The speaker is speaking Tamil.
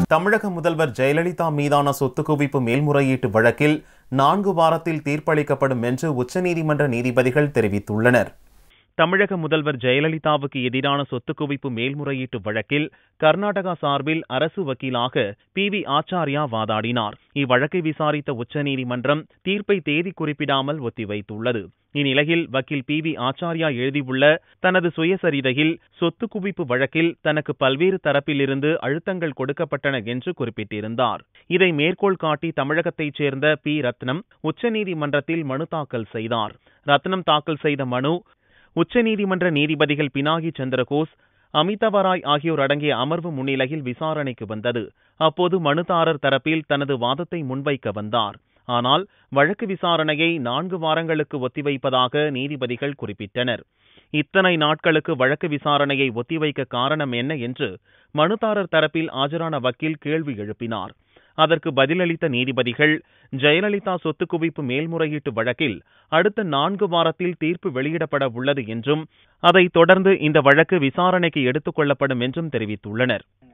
தமிழக முதல்வர் ஜெயலலிதா மீதான சொத்து குவிப்பு மேல்முறையீட்டு வழக்கில் நான்கு வாரத்தில் தீர்ப்பளிக்கப்படும் என்று உச்சநீதிமன்ற நீதிபதிகள் தெரிவித்துள்ளனர் தமிழக முதல்வர் ஜெயலலிதாவுக்கு எதிரான சொத்து குவிப்பு மேல்முறையீட்டு வழக்கில் கர்நாடகா சார்பில் அரசு வக்கீலாக பி வி ஆச்சாரியா வாதாடினார் இவ்வழக்கை விசாரித்த உச்சநீதிமன்றம் தீர்ப்பை தேதி குறிப்பிடாமல் ஒத்திவைத்துள்ளது இந்நிலையில் வக்கீல் பி வி ஆச்சாரியா எழுதியுள்ள தனது சுயசரிதையில் சொத்து குவிப்பு வழக்கில் தனக்கு பல்வேறு தரப்பிலிருந்து அழுத்தங்கள் கொடுக்கப்பட்டன என்று குறிப்பிட்டிருந்தார் இதை மேற்கோள் காட்டி தமிழகத்தைச் சேர்ந்த பி ரத்னம் உச்சநீதிமன்றத்தில் மனு தாக்கல் செய்தார் ரத்னம் தாக்கல் செய்த மனு உச்சநீதிமன்ற நீதிபதிகள் பினாகி சந்திரகோஸ் அமிதவராய் ஆகியோர் அடங்கிய அமர்வு முன்னிலையில் விசாரணைக்கு வந்தது அப்போது மனுதாரர் தரப்பில் தனது வாதத்தை முன்வைக்க வந்தார் ஆனால் வழக்கு விசாரணையை நான்கு வாரங்களுக்கு ஒத்திவைப்பதாக நீதிபதிகள் குறிப்பிட்டனர் இத்தனை நாட்களுக்கு வழக்கு விசாரணையை ஒத்திவைக்க காரணம் என்ன என்று மனுதாரர் தரப்பில் ஆஜரான வக்கீல் கேள்வி எழுப்பினார் அதற்கு பதிலளித்த நீதிபதிகள் ஜெயலலிதா சொத்து குவிப்பு மேல்முறையீட்டு வழக்கில் அடுத்த நான்கு வாரத்தில் தீர்ப்பு வெளியிடப்பட உள்ளது என்றும் அதைத் தொடர்ந்து இந்த வழக்கு விசாரணைக்கு எடுத்துக் கொள்ளப்படும் என்றும் தெரிவித்துள்ளனர்